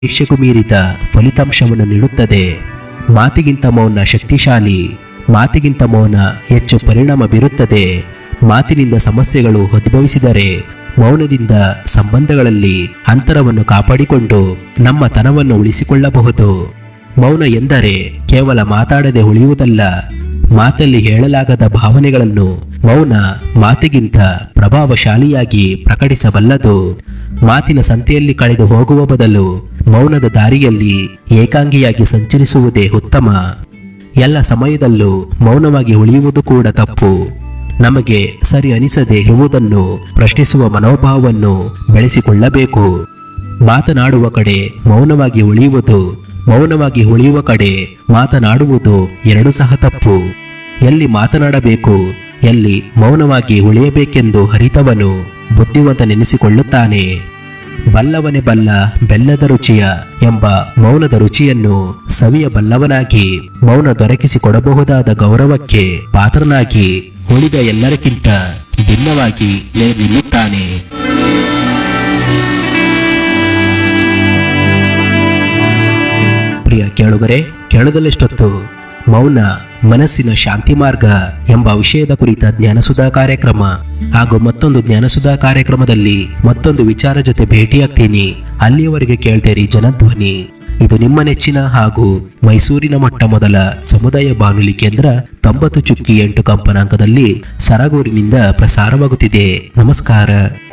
ನಿರೀಕ್ಷೆಗೂ ಮೀರಿದ ಫಲಿತಾಂಶವನ್ನು ನೀಡುತ್ತದೆ ಮಾತಿಗಿಂತ ಮೌನ ಶಕ್ತಿಶಾಲಿ ಮಾತಿಗಿಂತ ಮೌನ ಹೆಚ್ಚು ಪರಿಣಾಮ ಬೀರುತ್ತದೆ ಮಾತಿನಿಂದ ಸಮಸ್ಯೆಗಳು ಉದ್ಭವಿಸಿದರೆ ಮೌನದಿಂದ ಸಂಬಂಧಗಳಲ್ಲಿ ಅಂತರವನ್ನು ಕಾಪಾಡಿಕೊಂಡು ನಮ್ಮ ತನವನ್ನು ಉಳಿಸಿಕೊಳ್ಳಬಹುದು ಮೌನ ಎಂದರೆ ಕೇವಲ ಮಾತಾಡದೆ ಉಳಿಯುವುದಲ್ಲ ಮಾತಲ್ಲಿ ಹೇಳಲಾಗದ ಭಾವನೆಗಳನ್ನು ಮೌನ ಮಾತಿಗಿಂತ ಪ್ರಭಾವಶಾಲಿಯಾಗಿ ಪ್ರಕಟಿಸಬಲ್ಲದು ಮಾತಿನ ಸಂತೆಯಲ್ಲಿ ಕಳೆದು ಹೋಗುವ ಬದಲು ಮೌನದ ದಾರಿಯಲ್ಲಿ ಏಕಾಂಗಿಯಾಗಿ ಸಂಚರಿಸುವುದೇ ಉತ್ತಮ ಎಲ್ಲ ಸಮಯದಲ್ಲೂ ಮೌನವಾಗಿ ಉಳಿಯುವುದು ಕೂಡ ತಪ್ಪು ನಮಗೆ ಸರಿ ಅನಿಸದೆ ಇರುವುದನ್ನು ಪ್ರಶ್ನಿಸುವ ಮನೋಭಾವವನ್ನು ಬೆಳೆಸಿಕೊಳ್ಳಬೇಕು ಮಾತನಾಡುವ ಕಡೆ ಮೌನವಾಗಿ ಉಳಿಯುವುದು ಮೌನವಾಗಿ ಉಳಿಯುವ ಕಡೆ ಮಾತನಾಡುವುದು ಎರಡೂ ಸಹ ತಪ್ಪು ಎಲ್ಲಿ ಮಾತನಾಡಬೇಕು ಎಲ್ಲಿ ಮೌನವಾಗಿ ಉಳಿಯಬೇಕೆಂದು ಹರಿತವನು ಬುದ್ಧಿವಂತನೆನಿಸಿಕೊಳ್ಳುತ್ತಾನೆ ಬಲ್ಲವನೇ ಬಲ್ಲ ಬೆಲ್ಲದ ರುಚಿಯ ಎಂಬ ಮೌನದ ರುಚಿಯನ್ನು ಸವಿಯ ಬಲ್ಲವನಾಗಿ ಮೌನ ದೊರಕಿಸಿಕೊಡಬಹುದಾದ ಗೌರವಕ್ಕೆ ಪಾತ್ರನಾಗಿ ಉಳಿದ ಎಲ್ಲರಿಗಿಂತ ಭಿನ್ನವಾಗಿ ನಿಲ್ಲುತ್ತಾನೆ ಪ್ರಿಯ ಕೇಳುಗರೆ ಕೇಳದಲ್ಲೆಷ್ಟೊತ್ತು ಮೌನ ಮನಸ್ಸಿನ ಶಾಂತಿ ಮಾರ್ಗ ಎಂಬ ವಿಷಯದ ಕುರಿತ ಜ್ಞಾನಸುಧಾ ಕಾರ್ಯಕ್ರಮ ಹಾಗೂ ಮತ್ತೊಂದು ಜ್ಞಾನಸುಧಾ ಕಾರ್ಯಕ್ರಮದಲ್ಲಿ ಮತ್ತೊಂದು ವಿಚಾರ ಜೊತೆ ಭೇಟಿಯಾಗ್ತೀನಿ ಅಲ್ಲಿಯವರೆಗೆ ಕೇಳ್ತೇರಿ ಜನಧ್ವನಿ ಇದು ನಿಮ್ಮ ನೆಚ್ಚಿನ ಹಾಗೂ ಮೈಸೂರಿನ ಮೊಟ್ಟ ಮೊದಲ ಸಮುದಾಯ ಬಾನುಲಿ ಕೇಂದ್ರ ತೊಂಬತ್ತು ಚುಕ್ಕಿ ಎಂಟು ಕಂಪನಾಂಕದಲ್ಲಿ ಸರಗೂರಿನಿಂದ ಪ್ರಸಾರವಾಗುತ್ತಿದೆ ನಮಸ್ಕಾರ